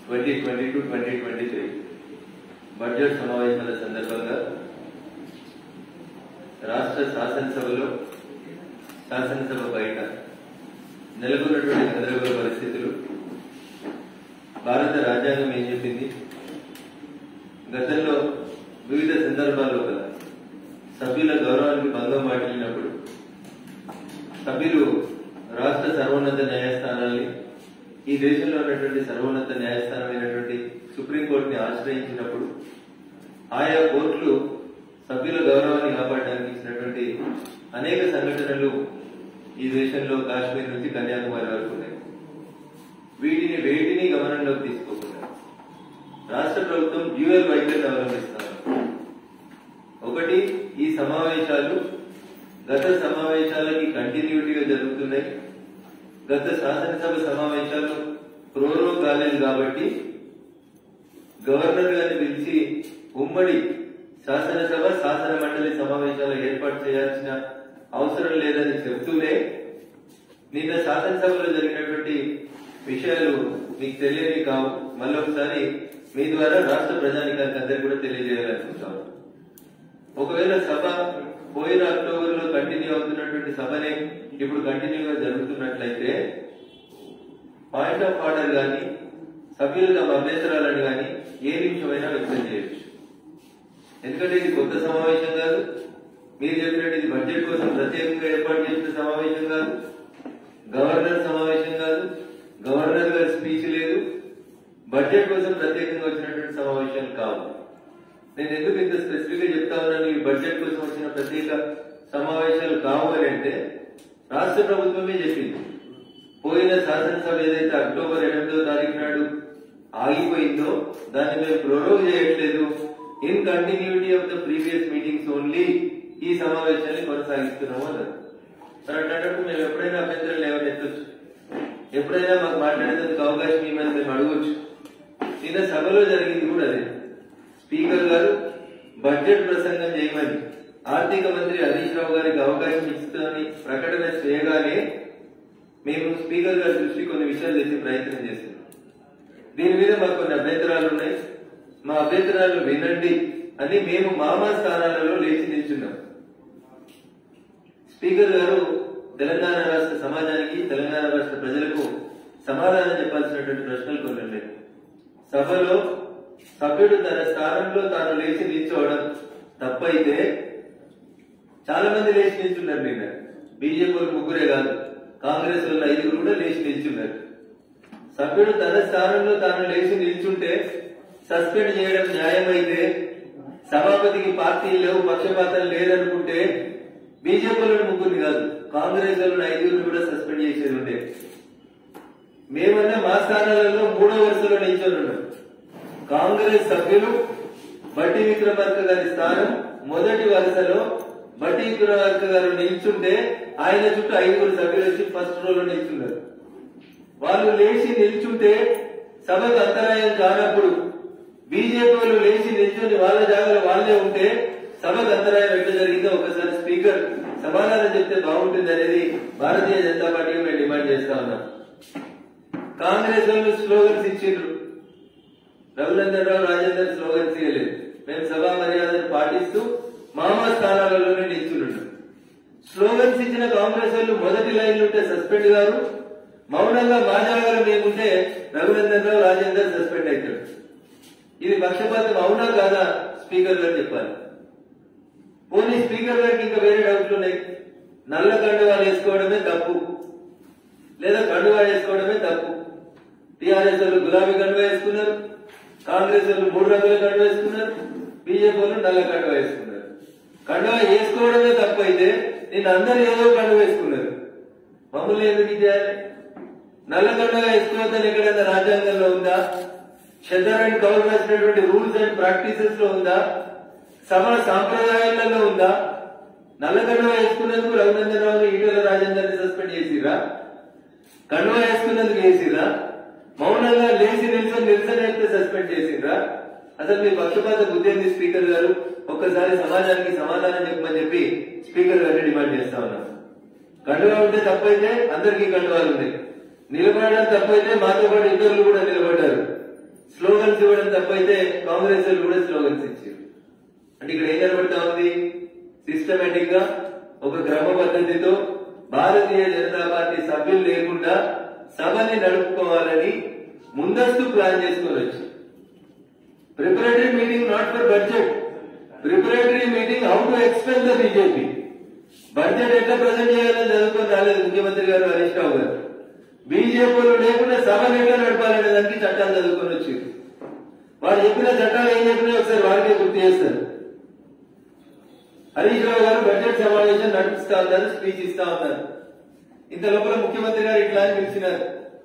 Twenty twenty two twenty twenty three budget సమావేశాల సందర్భంగా రాష్ట్ర శాసనసభలో శాసనసభ బయట నెలకొన్నటువంటి గందరగోళ పరిస్థితులు భారత రాజ్యాంగం ఏం చెప్పింది గతంలో వివిధ సందర్భాల్లో కదా సభ్యుల గౌరవానికి భంగం వాటిల్లినప్పుడు సభ్యులు రాష్ట్ర సర్వోన్నత న్యాయస్థానాల్ని ఈ దేశంలో ఉన్నటువంటి సర్వోన్నత న్యాయస్థానమైనటువంటి సుప్రీంకోర్టుని ఆశ్రయించినప్పుడు ఆయా కోర్టులు సభ్యుల గౌరవాన్ని కాపాడడానికి ఇచ్చినటువంటి అనేక సంఘటనలు ఈ దేశంలో కాశ్మీర్ నుంచి కన్యాకుమారి వరకు ఉన్నాయి వీటిని వేటిని గమనంలోకి తీసుకోకుండా రాష్ట్ర ప్రభుత్వం డ్యూయల్ వైఖరిని అవలంబిస్తారు ఒకటి ఈ సమావేశాలు గత సమావేశాలకి కంటిన్యూటీగా జరుగుతున్నాయి గత శాసనసభ సమావేశాలు ప్రోరో కాలేదు కాబట్టి గవర్నర్ గారిని పిలిచి ఉమ్మడి శాసనసభ శాసన మండలి సమావేశాలు ఏర్పాటు చేయాల్సిన అవసరం లేదని చెప్తూనే నిన్న శాసనసభలో జరిగినటువంటి విషయాలు మీకు తెలియని కావు మళ్ళొకసారి మీ ద్వారా రాష్ట్ర ప్రజానికానికి అందరికీ కూడా తెలియజేయాలనుకుంటాం ఒకవేళ సభ పోయిన అక్టోబర్ లో కంటిన్యూ అవుతున్నటువంటి సభనే ఇప్పుడు కంటిన్యూగా జరుగుతున్నట్లయితే పాయింట్ ఆఫ్ ఆర్డర్ గాని సభ్యులు తమ అభ్యంతరాలను గాని ఏ నిమిషమైనా వ్యక్తం చేయొచ్చు ఎందుకంటే ఇది కొత్త సమావేశం కాదు మీరు చెప్పినట్టు ఇది బడ్జెట్ కోసం ప్రత్యేకంగా ఏర్పాటు చేసిన సమావేశం కాదు గవర్నర్ సమావేశం కాదు గవర్నర్ గారి స్పీచ్ లేదు బడ్జెట్ కోసం ప్రత్యేకంగా వచ్చినటువంటి సమావేశాలు కావు నేను ఎందుకు ఇంత స్పెసిఫిక్ గా చెప్తా ఉన్నాను ఈ బడ్జెట్ కోసం వచ్చిన ప్రత్యేక సమావేశాలు కావు అని అంటే రాష్ట్ర ప్రభుత్వమే చెప్పింది పోయిన శాసనసభ ఏదైతే అక్టోబర్ ఎనిమిదో తారీఖు నాడు ఆగిపోయిందో దాన్ని మేము ప్రొరోగ్ చేయట్లేదు in continuity of the previous meetings only ఈ సమావేశాన్ని కొనసాగిస్తున్నాము అన్నారు మరి అట్లాంటప్పుడు మేము ఎప్పుడైనా అభ్యంతరం లేవని ఎత్తొచ్చు ఎప్పుడైనా మాకు మాట్లాడేందుకు అవకాశం ఇవ్వమని మేము అడగొచ్చు నిన్న సభలో జరిగింది కూడా అదే స్పీకర్ గారు బడ్జెట్ ప్రసంగం చేయమని ఆర్థిక మంత్రి హరీష్ రావు గారికి అవకాశం ఇస్తుందని ప్రకటన చేయగానే మేము స్పీకర్ గారి దృష్టి కొన్ని విషయాలు తెచ్చే ప్రయత్నం చేస్తున్నాం దీని మీద మాకు కొన్ని అభ్యంతరాలు ఉన్నాయి మా అభ్యంతరాలు వినండి అని మేము మామా స్థానాలలో లేచి నిల్చున్నాం స్పీకర్ గారు తెలంగాణ రాష్ట్ర సమాజానికి తెలంగాణ రాష్ట్ర ప్రజలకు సమాధానం చెప్పాల్సినటువంటి ప్రశ్నలు కొన్ని ఉన్నాయి సభలో సభ్యుడు తన స్థానంలో తాను లేచి నిల్చోవడం తప్పైతే చాలా మంది లేచి నిల్చున్నారు నిన్న బీజేపీ వాళ్ళు ముగ్గురే కాదు కాంగ్రెస్ వాళ్ళు ఐదుగురు కూడా లేచి నిల్చున్నారు సభ్యుడు తన స్థానంలో తాను లేచి నిల్చుంటే సస్పెండ్ చేయడం న్యాయమైతే సభాపతికి పార్టీ లేవు పక్షపాతం లేదనుకుంటే బీజేపీ వాళ్ళు ముగ్గురిని కాదు కాంగ్రెస్ వాళ్ళు ఐదుగురిని కూడా సస్పెండ్ చేసేది ఉండే మేమన్నా మా స్థానాలలో మూడో వరుసలో నిల్చొని ఉన్నాం కాంగ్రెస్ సభ్యులు బట్టి విక్రమార్క గారి స్థానం మొదటి వరుసలో బట్టి విక్రమార్క గారు నిల్చుంటే ఆయన చుట్టూ ఐదుగురు సభ్యులు వచ్చి ఫస్ట్ రోలో నిల్చున్నారు వాళ్ళు లేచి నిల్చుంటే సభకు అంతరాయం కానప్పుడు బీజేపీ వాళ్ళు లేచి నిల్చుని వాళ్ళ జాగాలో వాళ్ళే ఉంటే సభకు అంతరాయం ఎట్లా జరిగిందో ఒకసారి స్పీకర్ సమాధానం చెప్తే బాగుంటుంది అనేది భారతీయ జనతా పార్టీకి మేము డిమాండ్ చేస్తా ఉన్నాం కాంగ్రెస్ వాళ్ళు స్లోగన్స్ ఇచ్చిండ్రు రఘునందన్ రావు రాజేందర్ స్లోగన్స్ ఇవ్వలేదు మేము సభా మర్యాదను పాటిస్తూ మామా స్థానాలలోనే నిల్చున్నాం స్లోగన్స్ ఇచ్చిన కాంగ్రెస్ వాళ్ళు మొదటి లైన్ ఉంటే సస్పెండ్ గారు మౌనంగా మా జాగాలో మేముంటే రఘునందన్ రావు రాజేందర్ సస్పెండ్ అవుతాడు ఇది పక్షపాతం అవునా కాదా స్పీకర్ గారు చెప్పాలి పోనీ స్పీకర్ గారికి ఇంకా వేరే డౌట్లు ఉన్నాయి నల్ల కండువా వేసుకోవడమే తప్పు లేదా కండువా వేసుకోవడమే తప్పు టీఆర్ఎస్ వాళ్ళు గులాబీ కండువా వేసుకున్నారు కాంగ్రెస్ వాళ్ళు మూడు రంగుల కండువా వేసుకున్నారు బీజేపీ వాళ్ళు నల్ల కండువా వేసుకున్నారు కండువా వేసుకోవడమే తప్పు అయితే నేను అందరు ఏదో కండువా వేసుకున్నారు మమ్మల్ని ఎందుకు ఇది చేయాలి నల్ల కండువా వేసుకోవద్దని ఎక్కడైనా రాజ్యాంగంలో ఉందా షెదర్ అండ్ కౌల్ రాసినటువంటి రూల్స్ అండ్ ప్రాక్టీసెస్ లో ఉందా సభ సాంప్రదాయాలలో ఉందా నల్ల కండువా వేసుకున్నందుకు రఘునందన్ రావు ఈటల రాజేందర్ సస్పెండ్ చేసిరా కండువా వేసుకున్నందుకు వేసిరా మౌనంగా లేచి నిల్చొని నిరసన అయితే సస్పెండ్ చేసిండ్రా అసలు మీ పక్షపాత బుద్ధి ఏంది స్పీకర్ గారు ఒక్కసారి సమాజానికి సమాధానం చెప్పమని చెప్పి స్పీకర్ గారిని డిమాండ్ చేస్తా ఉన్నాం కండువా ఉంటే తప్పైతే అందరికీ కండువాలు ఉన్నాయి నిలబడడం తప్పైతే మాతో పాటు ఇతరులు కూడా నిలబడ్డారు తప్పైతే కాంగ్రెస్ వాళ్ళు కూడా స్లోగన్స్ ఇచ్చారు అంటే ఇక్కడ ఏం కనబడతా ఉంది సిస్టమేటిక్ గా ఒక క్రమ పద్ధతితో భారతీయ జనతా పార్టీ సభ్యులు లేకుండా సభని నడుపుకోవాలని ముందస్తు ప్లాన్ చేసుకొని వచ్చి preparatory meeting not for budget preparatory meeting how to expel the BJP budget ఎట్లా ప్రజెంట్ చేయాలని చదువుకొని రాలేదు ముఖ్యమంత్రి గారు హరీష్ రావు గారు బీజేపీలో లేకుండా సభను ఎట్లా నడపాలనే దానికి చట్టాలు చదువుకొని వచ్చారు వారు చెప్పిన చట్టాలు ఏం చెప్పినా ఒకసారి వారికే గుర్తు చేస్తారు హరీష్ రావు గారు బడ్జెట్ సమావేశం నడిపిస్తా ఉన్నారు స్పీచ్ ఇస్తా ఉన్నారు ఇంత లోపల ముఖ్యమంత్రి గారు ఇట్లా అని పిలిచినారు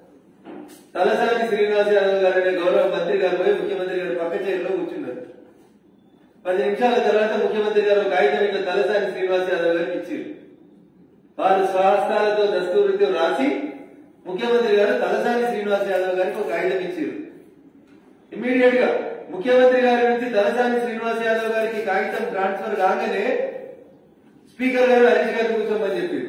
తలసాని శ్రీనివాస్ యాదవ్ గారు అనే గౌరవ మంత్రి గారు పోయి ముఖ్యమంత్రి గారు పక్క చైర్లో కూర్చున్నారు పది నిమిషాల తర్వాత ముఖ్యమంత్రి గారు ఒక కాగితం ఇట్లా తలసాని శ్రీనివాస్ యాదవ్ గారికి ఇచ్చారు వారు స్వహస్తాలతో దస్తూరితో రాసి ముఖ్యమంత్రి గారు తలసాని శ్రీనివాస్ యాదవ్ గారికి ఒక కాగితం ఇచ్చారు ఇమ్మీడియట్ గా ముఖ్యమంత్రి గారి నుంచి తలసాని శ్రీనివాస్ యాదవ్ గారికి కాగితం ట్రాన్స్ఫర్ కాగానే స్పీకర్ గారు హరీష్ గారిని కూర్చోమని చెప్పారు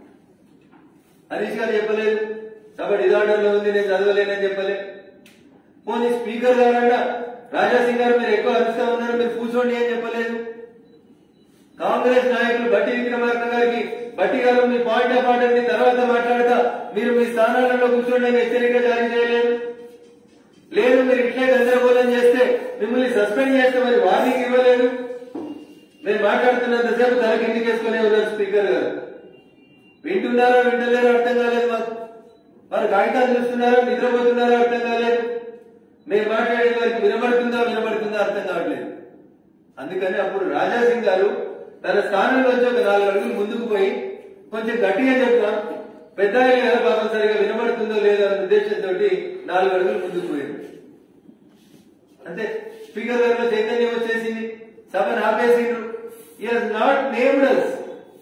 హరీష్ గారు చెప్పలేదు సభ డిజార్డర్ లో ఉంది నేను చదవలేనని చెప్పలేదు పోనీ స్పీకర్ గారన్నా రాజాసింగ్ గారు మీరు ఎక్కువ అరుస్తా ఉన్నారు మీరు కూర్చోండి అని చెప్పలేదు కాంగ్రెస్ నాయకులు బట్టి విక్రమార్క గారికి బట్టి గారు మీ పాయింట్ ఆఫ్ ఆర్డర్ ని తర్వాత మాట్లాడతా మీరు మీ స్థానాలలో కూర్చోండి అని హెచ్చరిక జారీ చేయలేదు లేదు మీరు ఇట్లే గందరగోళం చేస్తే మిమ్మల్ని సస్పెండ్ చేస్తామని వార్నింగ్ ఇవ్వలేదు నేను మాట్లాడుతున్నంతసేపు తల కిందికి వేసుకునే ఉన్నారు స్పీకర్ గారు వింటున్నారో వింటలేరో అర్థం కాలేదు మాకు వారు కాగితాలు చూస్తున్నారో నిద్రపోతున్నారో అర్థం కాలేదు మేము మాట్లాడే వారికి వినబడుతుందా వినబడుతుందా అర్థం కావట్లేదు అందుకని అప్పుడు రాజాసింగ్ గారు తన స్థానంలో వచ్చి ఒక నాలుగు అడుగులు ముందుకు పోయి కొంచెం గట్టిగా చెప్తాం పెద్ద ఆయన కదా పాపం సరిగా వినబడుతుందో లేదో అనే ఉద్దేశంతో నాలుగు అడుగులు ముందుకు పోయింది అంతే స్పీకర్ గారిలో చైతన్యం వచ్చేసింది సభను ఆపేసిండ్రు is not named as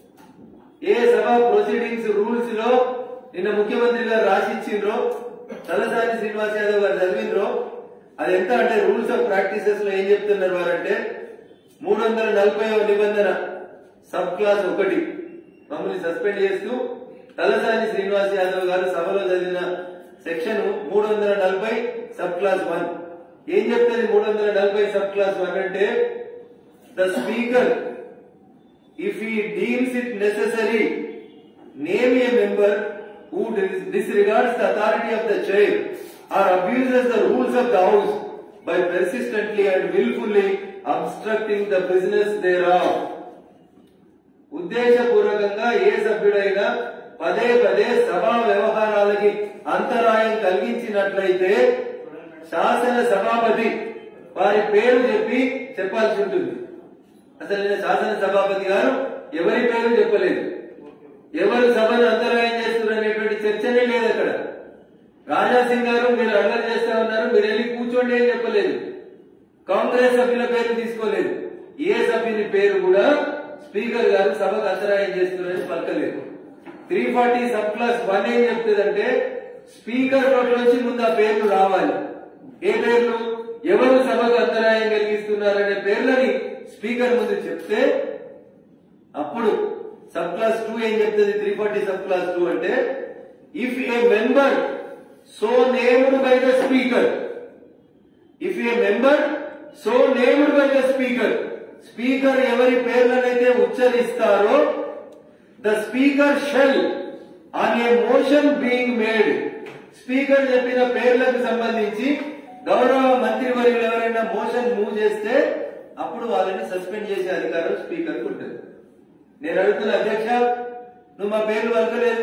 a సభ ప్రొసీడింగ్స్ రూల్స్ లో నిన్న ముఖ్యమంత్రి గారు రాసిచ్చిండ్రో తలసాని శ్రీనివాస్ యాదవ్ గారు చదివిండ్రో అది ఎంత అంటే రూల్స్ ఆఫ్ ప్రాక్టీసెస్ లో ఏం చెప్తున్నారు వారంటే మూడు వందల నలభై నిబంధన సబ్ క్లాస్ ఒకటి మమ్మల్ని సస్పెండ్ చేస్తూ తలసాని శ్రీనివాస్ యాదవ్ గారు సభలో చదివిన సెక్షన్ మూడు వందల నలభై సబ్ క్లాస్ వన్ ఏం చెప్తుంది మూడు వందల నలభై సబ్ క్లాస్ వన్ అంటే the speaker if he deems it necessary, name a member who dis- disregards the authority of the chair or abuses the rules of the house by persistently and willfully obstructing the business thereof. ఉద్దేశపూర్వకంగా ఏ సభ్యుడైనా పదే పదే సభా వ్యవహారాలకి అంతరాయం కలిగించినట్లయితే శాసన సభాపతి వారి పేరు చెప్పి చెప్పాల్సి ఉంటుంది అసలు నేను శాసన సభాపతి గారు ఎవరి పేరు చెప్పలేదు ఎవరు సభను అంతరాయం చేస్తున్నారు అనేటువంటి చర్చనే లేదు అక్కడ రాజాసింగ్ గారు మీరు అల్లరి చేస్తా ఉన్నారు మీరు వెళ్ళి కూర్చోండి అని చెప్పలేదు కాంగ్రెస్ సభ్యుల పేరు తీసుకోలేదు ఏ సభ్యుని పేరు కూడా స్పీకర్ గారు సభకు అంతరాయం చేస్తున్నారని పలకలేదు three forty sub class one ఏం చెప్తుందంటే స్పీకర్ నోట్లోంచి ముందు ఆ పేర్లు రావాలి ఏ పేర్లు ఎవరు సభకు అంతరాయం కలిగిస్తున్నారనే పేర్లని స్పీకర్ ముందు చెప్తే అప్పుడు సబ్ క్లాస్ టూ ఏం చెప్తుంది three forty sub class two అంటే if a member so named by the speaker if a member so named by the speaker speaker ఎవరి పేర్లనైతే ఉచ్చరిస్తారో the speaker shall on a motion being made speaker చెప్పిన పేర్లకు సంబంధించి గౌరవ మంత్రివర్యులు ఎవరైనా మోషన్ మూవ్ చేస్తే అప్పుడు వాళ్ళని సస్పెండ్ చేసే అధికారం స్పీకర్ ఉంటుంది నేను అడుగుతున్న అధ్యక్ష నువ్వు మా పేర్లు వలకలేదు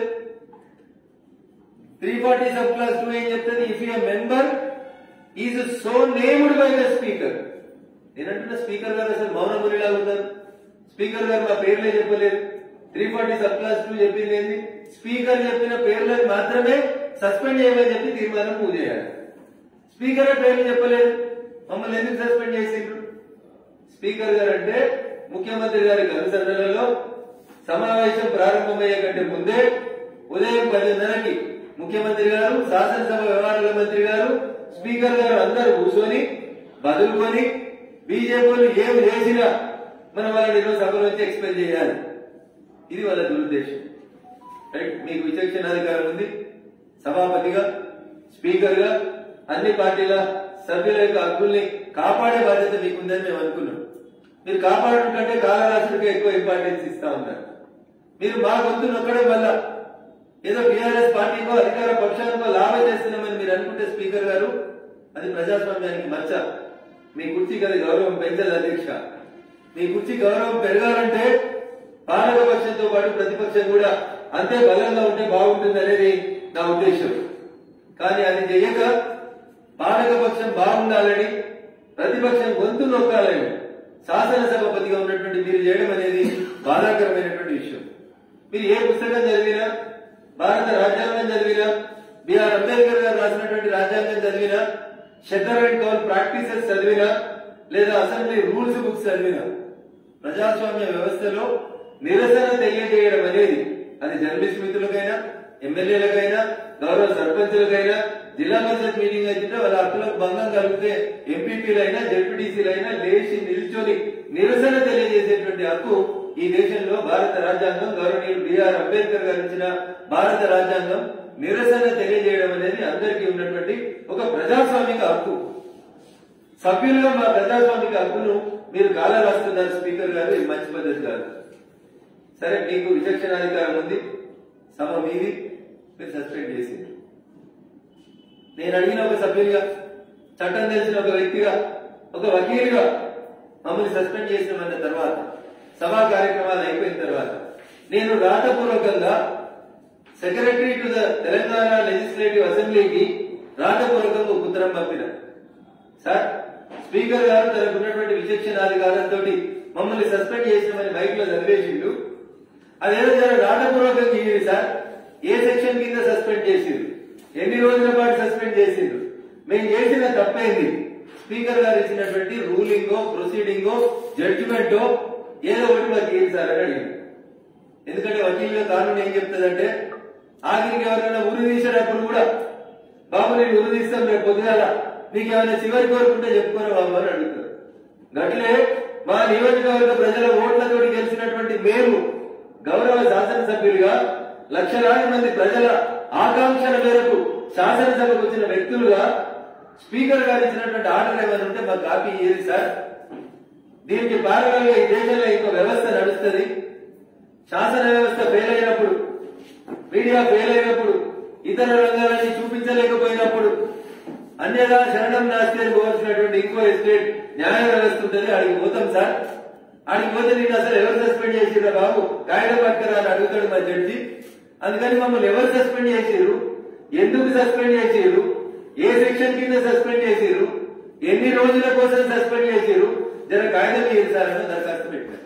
three forty sub class two ఏం చెప్తుంది if a member is so named by the speaker నేనంటున్న స్పీకర్ గారు అసలు మౌన మునిలా ఉన్నారు స్పీకర్ గారు మా పేర్లే చెప్పలేదు three forty sub class two చెప్పింది ఏంది స్పీకర్ చెప్పిన పేర్లను మాత్రమే సస్పెండ్ చేయమని చెప్పి తీర్మానం పూజ చేయాలి స్పీకర్ పేర్లు చెప్పలేదు మమ్మల్ని ఎందుకు సస్పెండ్ చేసిండ్రు స్పీకర్ గారు అంటే ముఖ్యమంత్రి గారి కనుసరణలలో సమావేశం ప్రారంభమయ్యే కంటే ముందే ఉదయం పదిన్నరకి ముఖ్యమంత్రి గారు శాసనసభ వ్యవహారాల మంత్రి గారు స్పీకర్ గారు అందరూ కూర్చొని బదులుకొని బీజేపీలు ఏమి చేసినా మనం వాళ్ళని ఈరోజు సభలోంచి ఎక్స్ప్లెయిన్ చేయాలి ఇది వాళ్ళ దురుద్దేశం రైట్ మీకు విచక్షణాధికారం ఉంది సభాపతిగా స్పీకర్ గా అన్ని పార్టీల సభ్యుల యొక్క హక్కుల్ని కాపాడే బాధ్యత మీకుందని మేము అనుకున్నాం మీరు కాపాడడం కంటే కాలరాశుడికి ఎక్కువ ఇంపార్టెన్స్ ఇస్తా ఉన్నారు మీరు మా గొంతు నొక్కడం వల్ల ఏదో బీఆర్ఎస్ పార్టీకో అధికార పక్షానికో లాభం చేస్తున్నామని మీరు అనుకుంటే స్పీకర్ గారు అది ప్రజాస్వామ్యానికి మచ్చ మీ కుర్చీకి అది గౌరవం పెంచదు అధ్యక్ష మీ కుర్చీ గౌరవం పెరగాలంటే పాలక పక్షంతో పాటు ప్రతిపక్షం కూడా అంతే బలంగా ఉంటే బాగుంటుంది అనేది నా ఉద్దేశం కానీ అది చేయక పాలక పక్షం బాగుండాలని ప్రతిపక్షం గొంతు నొక్కాలని శాసనసభాపతిగా ఉన్నటువంటి మీరు చేయడం అనేది బాధాకరమైనటువంటి విషయం మీరు ఏ పుస్తకం చదివినా భారత రాజ్యాంగం చదివినా బిఆర్ అంబేద్కర్ గారు రాసినటువంటి రాజ్యాంగం చదివినా షెటర్ అండ్ కౌల్ ప్రాక్టీసెస్ చదివినా లేదా అసెంబ్లీ రూల్స్ బుక్స్ చదివినా ప్రజాస్వామ్య వ్యవస్థలో నిరసన తెలియజేయడం అనేది అది జర్నలిస్ట్ మిత్రులకైనా ఎమ్మెల్యేలకైనా గౌరవ సర్పంచులకైనా జిల్లా పరిషత్ మీటింగ్ అయితే వాళ్ళ హక్కులకు భంగం కలిగితే ఎంపీపీలైనా జడ్పీటీసీలైనా లేచి నిల్చొని నిరసన తెలియజేసేటువంటి హక్కు ఈ దేశంలో భారత రాజ్యాంగం గౌరవనీయులు బిఆర్ అంబేద్కర్ గారు ఇచ్చిన భారత రాజ్యాంగం నిరసన తెలియజేయడం అనేది అందరికీ ఉన్నటువంటి ఒక ప్రజాస్వామిక హక్కు సభ్యులుగా మా ప్రజాస్వామిక హక్కును మీరు కాలా రాస్తున్నారు స్పీకర్ గారు ఇది మంచి పద్ధతి కాదు సరే మీకు విచక్షణాధికారం ఉంది సభ మీది మీరు సస్పెండ్ చేసింది నేను అడిగిన ఒక సభ్యునిగా చట్టం తెలిసిన ఒక వ్యక్తిగా ఒక వకీలుగా మమ్మల్ని సస్పెండ్ చేసినామన్న తర్వాత సభా కార్యక్రమాలు అయిపోయిన తర్వాత నేను రాతపూర్వకంగా secretary to the Telangana legislative అసెంబ్లీకి రాతపూర్వకంగా ఒక ఉత్తరం పంపిన సార్ స్పీకర్ గారు తనకు ఉన్నటువంటి విచక్షణాధికారంతో మమ్మల్ని సస్పెండ్ చేసినామని మైక్ లో చదివేసిండు అదేదో జర రాతపూర్వకంగా ఇయ్యండి సార్ ఏ సెక్షన్ కింద సస్పెండ్ చేసిండు ఎన్ని రోజుల పాటు సస్పెండ్ చేసిండు మేము చేసిన తప్పేంది స్పీకర్ గారు ఇచ్చినటువంటి రూలింగో ప్రొసీడింగో జడ్జిమెంటో ఏదో ఒకటి మాకు ఇయ్యండి సార్ అని అడిగింది ఎందుకంటే వకీలుగా కానూన్ ఏం చెప్తుందంటే ఆఖరికి ఎవరైనా ఉరి తీసేటప్పుడు కూడా బాబు నేను ఉరి తీస్తాం రేపు పొద్దుగాల నీకు ఏమైనా చివరి కోరుకుంటే చెప్పుకోరా బాబు అని అడుగుతారు గట్లే మా నియోజకవర్గ ప్రజల ఓట్లతోటి గెలిచినటువంటి మేము గౌరవ శాసనసభ్యులుగా లక్షలాది మంది ప్రజల ఆకాంక్షల మేరకు శాసనసభకు వచ్చిన వ్యక్తులుగా స్పీకర్ గారు ఇచ్చినటువంటి ఆర్డర్ ఏమైనా ఉంటే మాకు కాపీ ఇయ్యేది సార్ దీనికి పారగా ఈ దేశంలో ఇంకో వ్యవస్థ నడుస్తుంది శాసన వ్యవస్థ ఫెయిల్ అయినప్పుడు మీడియా ఫెయిల్ అయినప్పుడు ఇతర రంగాలని చూపించలేకపోయినప్పుడు అన్యదా శరణం నాస్తి అని పోవాల్సినటువంటి ఇంకో ఎస్టేట్ న్యాయ వ్యవస్థ ఉంటుంది అడిగి పోతాం సార్ అడిగి పోతే నేను అసలు ఎవరు సస్పెండ్ చేసిరా బాబు కాగితం పట్టుకరా అని అడుగుతాడు మా జడ్జి అందుకని మమ్మల్ని ఎవరు సస్పెండ్ చేసిరు ఎందుకు సస్పెండ్ చేసిరు ఏ సెక్షన్ కింద సస్పెండ్ చేసిరు ఎన్ని రోజుల కోసం సస్పెండ్ చేసిరు జర కాగితం ఇయ్యండి సార్ అని దరఖాస్తు పెట్టారు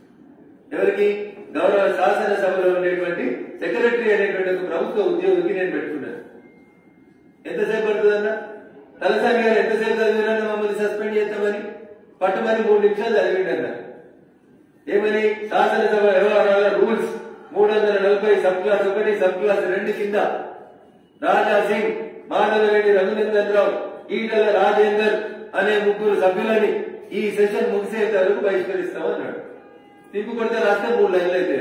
ఎవరికి గౌరవ శాసనసభలో ఉండేటువంటి సెక్రటరీ అనేటువంటి ఒక ప్రభుత్వ ఉద్యోగికి నేను పెట్టుకున్నాను ఎంతసేపు పడుతుందన్న తలసాని గారు ఎంతసేపు చదివినా మమ్మల్ని సస్పెండ్ చేస్తామని పట్టుమని మూడు నిమిషాలు చదివిండన్న ఏమని శాసనసభ వ్యవహారాల రూల్స్ మూడు వందల నలభై సబ్ క్లాస్ ఒకటి సబ్ క్లాస్ రెండు కింద రాజా సింగ్ మాధవరెడ్డి రఘునందన్ రావు ఈటల రాజేందర్ అనే ముగ్గురు సభ్యులని ఈ సెషన్ ముగిసేంత వరకు బహిష్కరిస్తామన్నాడు తిప్పు కొడితే రాస్తే మూడు లైన్లు అయితే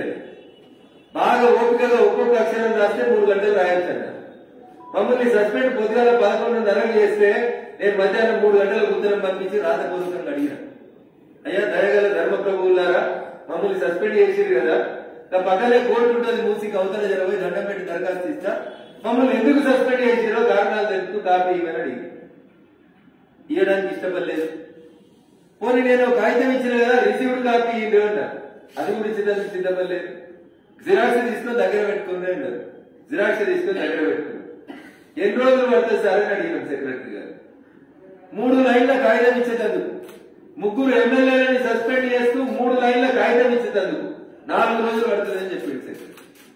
బాగా ఓపికగా ఒక్కొక్క అక్షరం రాస్తే మూడు గంటలు రాయొచ్చన్న మమ్మల్ని సస్పెండ్ పొద్దుగాల పదకొండున్నరకు చేస్తే నేను మధ్యాహ్నం మూడు గంటలకు ఉత్తరం పంపించి రాతపూర్వకంగా అడిగిన అయ్యా దయగల ధర్మ ప్రభువులారా మమ్మల్ని సస్పెండ్ చేసిరు కదా నా పక్కనే కోర్టు ఉంటుంది మూసికి అవతల జరబోయి దండం పెట్టి దరఖాస్తు ఇస్తా మమ్మల్ని ఎందుకు సస్పెండ్ చేసిరో కారణాలు తెలుస్తూ కాపీ ఇవ్వని అడిగి ఇవ్వడానికి ఇష్టపడలేదు పోనీ నేను ఒక కాగితం ఇచ్చిన కదా రిసీవ్డ్ కాపీ ఇవ్వండి అన్నా అది కూడా ఇచ్చేదానికి సిద్ధపడలేదు జిరాక్స్ తీసుకొని దగ్గర పెట్టుకుని అన్నారు జిరాక్స్ తీసుకొని దగ్గర పెట్టుకున్నాను ఎన్ని రోజులు పడుతుంది సార్ అని అడిగినాం సెక్రటరీ గారు మూడు లైన్ల కాగితం ఇచ్చేటందుకు ముగ్గురు ఎమ్మెల్యేలని సస్పెండ్ చేస్తూ మూడు లైన్ల కాగితం ఇచ్చేటందుకు నాలుగు రోజులు పడుతుందని చెప్పింది సెక్రటరీ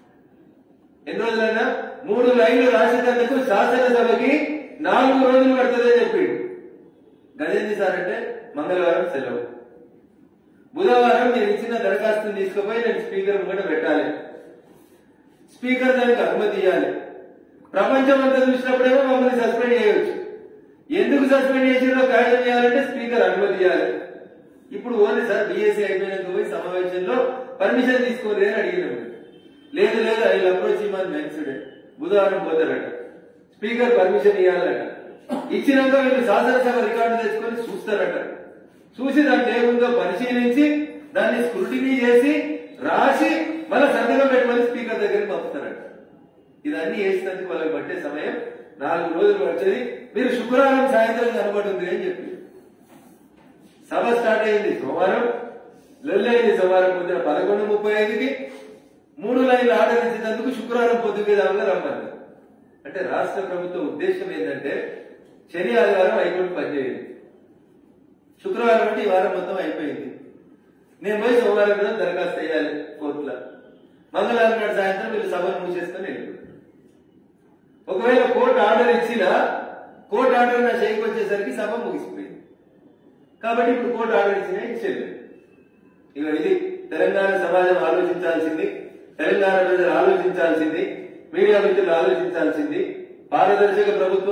ఎన్ని రోజులైనా మూడు లైన్లు రాసేటందుకు శాసనసభకి నాలుగు రోజులు పడుతుందని చెప్పిండు గదేంది సార్ అంటే మంగళవారం సెలవు బుధవారం మీరు ఇచ్చిన దరఖాస్తుని తీసుకుపోయి నేను స్పీకర్ ముంగట పెట్టాలి స్పీకర్ దానికి అనుమతి ఇవ్వాలి ప్రపంచం అంతా చూసినప్పుడేమో మమ్మల్ని సస్పెండ్ చేయవచ్చు ఎందుకు సస్పెండ్ చేసిరో కాగితం చేయాలంటే స్పీకర్ అనుమతి ఇవ్వాలి ఇప్పుడు ఓన్లీ సార్ బీఎస్సీ అయిపోయినాక పోయి సమావేశంలో పర్మిషన్ తీసుకోలేదు అని అడిగినాం మేము. లేదు లేదు I approach man next day బుధవారం పోతారట స్పీకర్ పర్మిషన్ ఇవ్వాలట ఇచ్చినాక వీళ్ళు శాసనసభ రికార్డు తెచ్చుకొని చూస్తారట చూసి దాంట్లో ఏముందో పరిశీలించి దాన్ని స్క్రూటినీ చేసి రాసి మళ్ళీ సంతకం పెట్టుకొని స్పీకర్ దగ్గరికి పంపుతారట ఇదన్నీ చేసినందుకు వాళ్ళకి పట్టే సమయం నాలుగు రోజులు పట్టేది మీరు శుక్రవారం సాయంత్రం కనబడుతుంది అని చెప్పి సభ స్టార్ట్ అయింది సోమవారం లొల్లైంది సోమవారం పొద్దున పదకొండు ముప్పై ఐదుకి మూడు లైన్లు ఆర్డర్ ఇచ్చినందుకు శుక్రవారం పొద్దుకే దాకా రమ్మన్నారు అంటే రాష్ట్ర ప్రభుత్వ ఉద్దేశం ఏంటంటే శని ఆదివారం హైకోర్టు పనిచేయండి శుక్రవారం అంటే ఈ వారం మొత్తం అయిపోయింది నేను పోయి సోమవారం కూడా దరఖాస్తు చేయాలి కోర్టులో మంగళవారం నాడు సాయంత్రం వీళ్ళు సభను మూసేసుకొని వెళ్ళిపోతారు ఒకవేళ కోర్టు ఆర్డర్ ఇచ్చినా కోర్టు ఆర్డర్ నా చేయికి వచ్చేసరికి సభ ముగిసిపోయింది కాబట్టి ఇప్పుడు కోర్టు ఆర్డర్ ఇచ్చినా ఇచ్చేది ఇక ఇది తెలంగాణ సమాజం ఆలోచించాల్సింది తెలంగాణ ప్రజలు ఆలోచించాల్సింది మీడియా మిత్రులు ఆలోచించాల్సింది పారదర్శక ప్రభుత్వం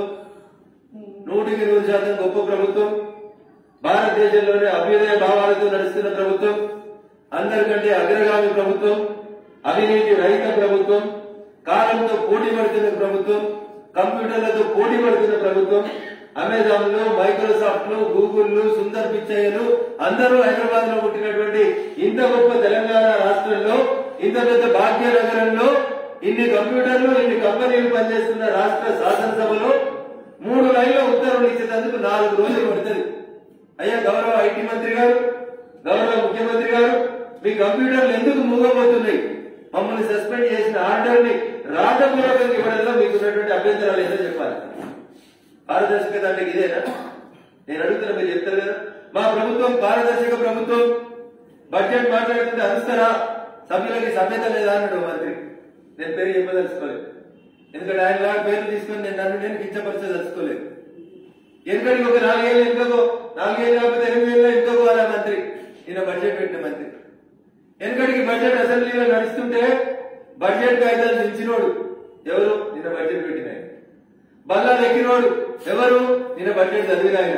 నూటికి నూరు శాతం గొప్ప ప్రభుత్వం భారతదేశంలోనే అభ్యుదయ భావాలతో నడుస్తున్న ప్రభుత్వం అందరికంటే అగ్రగామి ప్రభుత్వం అవినీతి రహిత ప్రభుత్వం కాలంతో పోటీ పడుతున్న ప్రభుత్వం కంప్యూటర్లతో పోటీ పడుతున్న ప్రభుత్వం అమెజాన్ లో మైక్రోసాఫ్ట్ లో గూగుల్ సుందర్ పిచ్చయ్యలు అందరూ హైదరాబాద్ లో పుట్టినటువంటి ఇంత గొప్ప తెలంగాణ రాష్ట్రంలో ఇంత పెద్ద భాగ్యనగరంలో ఇన్ని కంప్యూటర్లు ఇన్ని కంపెనీలు పనిచేస్తున్న రాష్ట్ర శాసనసభలో మూడు లైన్ల ఉత్తర్వులు ఇచ్చేందుకు నాలుగు రోజులు పడుతుంది అయ్యా గౌరవ ఐటీ మంత్రి గారు గౌరవ ముఖ్యమంత్రి గారు మీ కంప్యూటర్లు ఎందుకు మూగబోతున్నాయి మమ్మల్ని సస్పెండ్ చేసిన ఆర్డర్ ని రాతపూర్వకంగా ఇవ్వడంలో మీకు ఉన్నటువంటి అభ్యంతరాలు ఏదో చెప్పాలి పారదర్శకత అంటే ఇదేనా నేను అడుగుతున్నా మీరు చెప్తారు కదా మా ప్రభుత్వం పారదర్శక ప్రభుత్వం బడ్జెట్ మాట్లాడుతుంటే అరుస్తారా సభ్యులకి సభ్యత లేదా అన్నాడు మంత్రి నేను పేరు చెప్పదలుచుకోలేదు ఎందుకంటే ఆయన లాగా పేరు తీసుకొని నేను నన్ను నేను కించపరచదలుచుకోలేదు ఎందుకంటే ఒక నాలుగేళ్ళు ఇంకొక నాలుగేళ్ళు కాకపోతే ఎనిమిది ఏళ్ళు ఇంకొక వాళ్ళ మంత్రి ఈయన బడ్జెట్ పెట్టిన మంత్రి ఎందుకంటే బడ్జెట్ అసెంబ్లీలో నడుస్తుంటే బడ్జెట్ కాగితాలు దించినోడు ఎవరు నిన్న బడ్జెట్ పెట్టిన ఆయన. బల్లాలు ఎక్కినోడు ఎవరు నిన్న బడ్జెట్ చదివిన ఆయన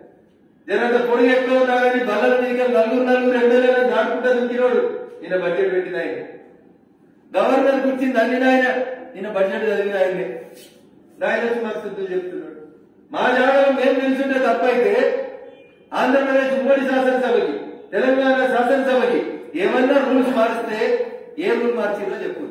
జనంత పొడి ఎక్కువ ఉన్నా కానీ బల్లల మీద నలుగురు నలుగురు ఎమ్మెల్యేలను దాటుకుంటా దించినోడు నిన్న బడ్జెట్ పెట్టిన ఆయన గవర్నర్ కూర్చింది అన్ని ఆయన నిన్న బడ్జెట్ చదివిన ఆయన్ని ఆయన వచ్చి మాకు శుద్ధులు చెప్తున్నాడు మా జాగ్రత్త మేము నిల్చుంటే తప్పైతే ఆంధ్రప్రదేశ్ ఉమ్మడి శాసనసభకి తెలంగాణ శాసనసభకి ఏమన్నా రూల్స్ మారిస్తే ఏ రూల్ మార్చిందో చెప్పు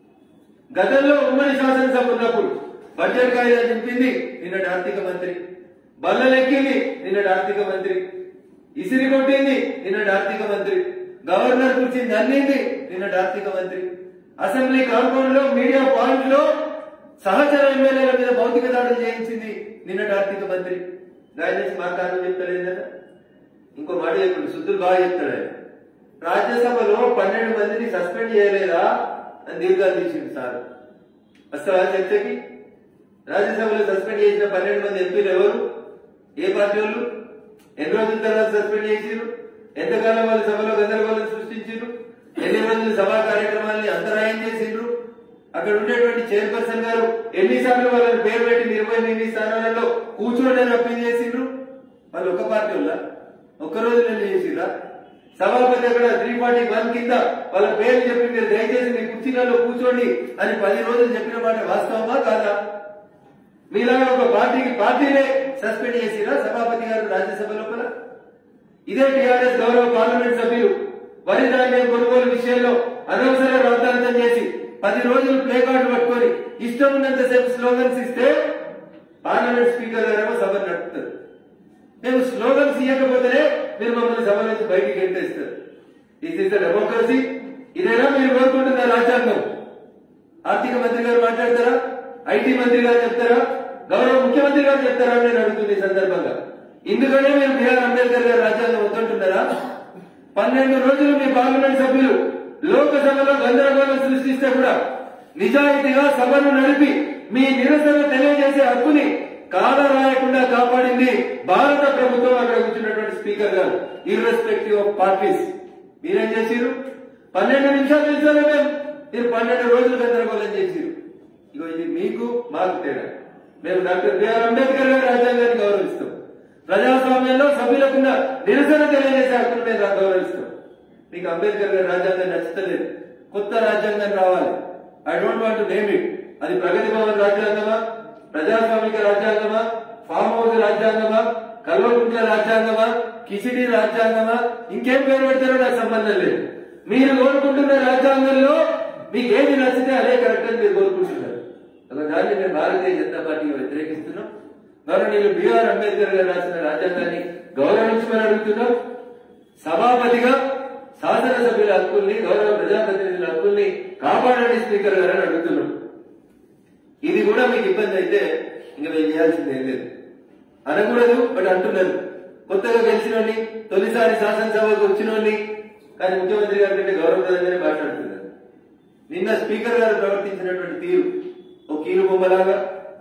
గతంలో ఉమ్మడి శాసనసభ ఉన్నప్పుడు బడ్జెట్ కాయిదా చెప్పింది నిన్నటి ఆర్థిక మంత్రి బల్లలెక్కింది నిన్నటి ఆర్థిక మంత్రి ఇసిరి కొట్టింది నిన్నటి ఆర్థిక మంత్రి గవర్నర్ కూర్చింది అన్నింది నిన్నటి ఆర్థిక మంత్రి అసెంబ్లీ కాంపౌండ్ లో మీడియా పాయింట్ లో సహచర ఎమ్మెల్యేల మీద భౌతిక దాడులు చేయించింది నిన్నటి ఆర్థిక మంత్రి గాయనేసి మా కారణం చెప్తాడు కదా ఇంకో మాట చెప్పండి శుద్ధులు బాగా చెప్తాడు ఆయన రాజ్యసభలో పన్నెండు మందిని సస్పెండ్ చేయలేదా అని దీర్ఘాలు తీసింది సార్ వస్తావా చర్చకి రాజ్యసభలో సస్పెండ్ చేసిన పన్నెండు మంది ఎంపీలు ఎవరు ఏ పార్టీ వాళ్ళు ఎన్ని రోజుల తర్వాత సస్పెండ్ చేసిరు ఎంతకాలం వాళ్ళు సభలో గందరగోళం సృష్టించారు ఎన్ని రోజులు సభా కార్యక్రమాల్ని అంతరాయం చేసిండ్రు అక్కడ ఉండేటువంటి చైర్పర్సన్ గారు ఎన్నిసార్లు వాళ్ళని పేరు పెట్టి నిర్వహణ ఎన్ని స్థానాలలో కూర్చోండి అప్పీల్ చేసిండ్రు వాళ్ళు ఒక పార్టీ వల్ల ఒక్క రోజు నేను చేసిరా సభాపతి అక్కడ త్రీ ఫార్టీ వన్ కింద వాళ్ళ పేరు చెప్పి మీరు దయచేసి మీ కుర్చీలలో కూర్చోండి అని పది రోజులు చెప్పిన మాట వాస్తవమా కాదా మీలాగా ఒక పార్టీకి పార్టీనే సస్పెండ్ చేసిరా సభాపతి గారు రాజ్యసభ లోపల ఇదే టీఆర్ఎస్ గౌరవ పార్లమెంట్ సభ్యులు వరి ధాన్యం కొనుగోలు విషయంలో అనవసర రాద్ధాంతం చేసి పది రోజులు ప్లే కార్డు పట్టుకొని ఇష్టం ఉన్నంత సేపు స్లోగన్స్ ఇస్తే పార్లమెంట్ స్పీకర్ గారేమో సభ నడుపుతారు మేము స్లోగన్స్ ఇవ్వకపోతేనే మీరు మమ్మల్ని సభ నుంచి బయటికి గెంటేస్తారు ఇది ఇస్ డెమోక్రసీ ఇదేనా మీరు కోరుకుంటున్న రాజ్యాంగం ఆర్థిక మంత్రి గారు మాట్లాడతారా ఐటీ మంత్రి గారు చెప్తారా గౌరవ ముఖ్యమంత్రి గారు చెప్తారా అని నేను అడుగుతుంది ఈ సందర్భంగా ఇందుకనే మీరు బిఆర్ అంబేద్కర్ గారు రాజ్యాంగం వద్దంటున్నారా పన్నెండు రోజులు మీ పార్లమెంట్ సభ్యులు లోకసభలో గందరగోళం సృష్టిస్తే కూడా నిజాయితీగా సభను నడిపి మీ నిరసన తెలియజేసే హక్కుని కాల రాయకుండా కాపాడింది భారత ప్రభుత్వం అక్కడ కూర్చున్నటువంటి స్పీకర్ గారు ఇర్రెస్పెక్టివ్ ఆఫ్ పార్టీస్ మీరేం చేసిరు పన్నెండు నిమిషాలు నిలిచారు మేము మీరు పన్నెండు రోజులు గందరగోళం చేసిరు ఇగో ఇది మీకు మాకు తేడా మేము డాక్టర్ బిఆర్ అంబేద్కర్ గారి రాజ్యాంగాన్ని గౌరవిస్తాం ప్రజాస్వామ్యంలో సభ్యులకున్న నిరసన తెలియజేసే హక్కును మేము గౌరవిస్తాం మీకు అంబేద్కర్ గారి రాజ్యాంగం నచ్చలేదు కొత్త రాజ్యాంగం రావాలి I don't want name it అది ప్రగతి భవన్ రాజ్యాంగమా ప్రజాస్వామిక రాజ్యాంగమా ఫామ్ హౌస్ రాజ్యాంగమా కల్వకుంట్ల రాజ్యాంగమా కిచిడి రాజ్యాంగమా ఇంకేం పేరు పెడతారో నాకు సంబంధం లేదు మీరు కోరుకుంటున్న రాజ్యాంగంలో మీకు ఏది నచ్చితే అదే కరెక్ట్ అని మీరు కోరుకుంటున్నారు ఒక దాన్ని మేము భారతీయ జనతా పార్టీకి వ్యతిరేకిస్తున్నాం గౌరవనీయులు బిఆర్ అంబేద్కర్ గారు రాసిన రాజ్యాంగాన్ని గౌరవించమని అడుగుతున్నాం సభాపతిగా శాసనసభ్యుల హక్కుల్ని గౌరవ ప్రజాప్రతినిధుల హక్కుల్ని కాపాడండి స్పీకర్ గారు అని అడుగుతున్నాం ఇది కూడా మీకు ఇబ్బంది అయితే ఇంకా మేము చేయాల్సింది ఏం లేదు అనకూడదు బట్ అంటున్నారు కొత్తగా గెలిచినోని తొలిసారి శాసనసభకు వచ్చినోని కానీ ముఖ్యమంత్రి గారి కంటే గౌరవప్రదంగానే మాట్లాడుతున్నారు నిన్న స్పీకర్ గారు ప్రవర్తించినటువంటి తీరు ఒక కీలు బొమ్మలాగా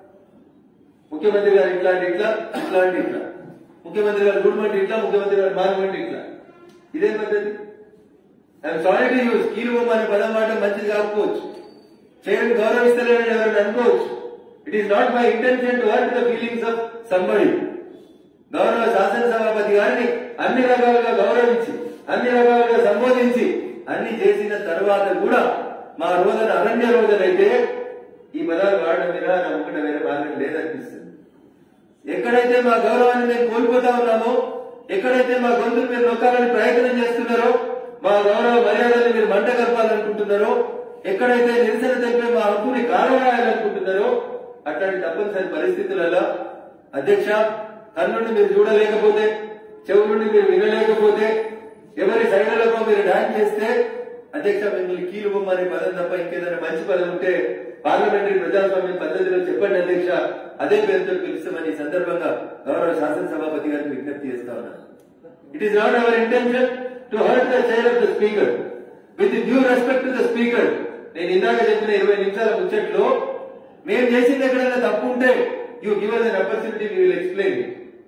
ముఖ్యమంత్రి గారు ఇట్లా అంటే ఇట్లా ఇట్లా అంటే ఇట్లా ముఖ్యమంత్రి గారు గుడిమంటే ఇట్లా ముఖ్యమంత్రి గారు మానమంటే ఇట్లా ఇదే పద్ధతి ఐఎమ్ సారీ టు యూజ్ కీలు బొమ్మ అనే పదం మాట మంచిది కాకపోవచ్చు చేయడం గౌరవిస్తలేరని ఎవరైనా అనుకోవచ్చు it is not my intention to hurt the feelings of somebody గౌరవ శాసనసభాపతి గారిని అన్ని రకాలుగా గౌరవించి అన్ని రకాలుగా సంబోధించి అన్ని చేసిన తర్వాత కూడా మా రోజున అరణ్య రోజునైతే ఈ పదాలు వాడడం మీద నమ్మకం వేరే మార్గం లేదనిపిస్తుంది ఎక్కడైతే మా గౌరవాన్ని మేము కోల్పోతా ఉన్నామో ఎక్కడైతే మా గొంతులు మీరు నొక్కాలని ప్రయత్నం చేస్తున్నారో మా గౌరవ మర్యాదలు మీరు మంట కలపాలనుకుంటున్నారో ఎక్కడైతే నిరసన తెలిపే మా హక్కుని కాలరాయాలనుకుంటున్నారో అట్లాంటి తప్పనిసరి పరిస్థితులలో అధ్యక్ష కన్నుండి మీరు చూడలేకపోతే చెవు నుండి మీరు వినలేకపోతే ఎవరి సైడ్లలో మీరు డాన్స్ చేస్తే అధ్యక్ష మిమ్మల్ని కీలు బొమ్మ అనే పదం తప్ప ఇంకేదైనా మంచి పదం ఉంటే పార్లమెంటరీ ప్రజాస్వామ్యం పద్ధతిలో చెప్పండి అధ్యక్ష అదే పేరుతో పిలుస్తామని ఈ సందర్భంగా గౌరవ శాసనసభాపతి గారిని విజ్ఞప్తి చేస్తా ఉన్నాను it is not our intention to hurt the chair of the speaker with due respect to the speaker నేను ఇందాక చెప్పిన ఇరవై నిమిషాల ముచ్చట్లో మేము చేసింది ఎక్కడైనా తప్పు ఉంటే you give us an opportunity we will explain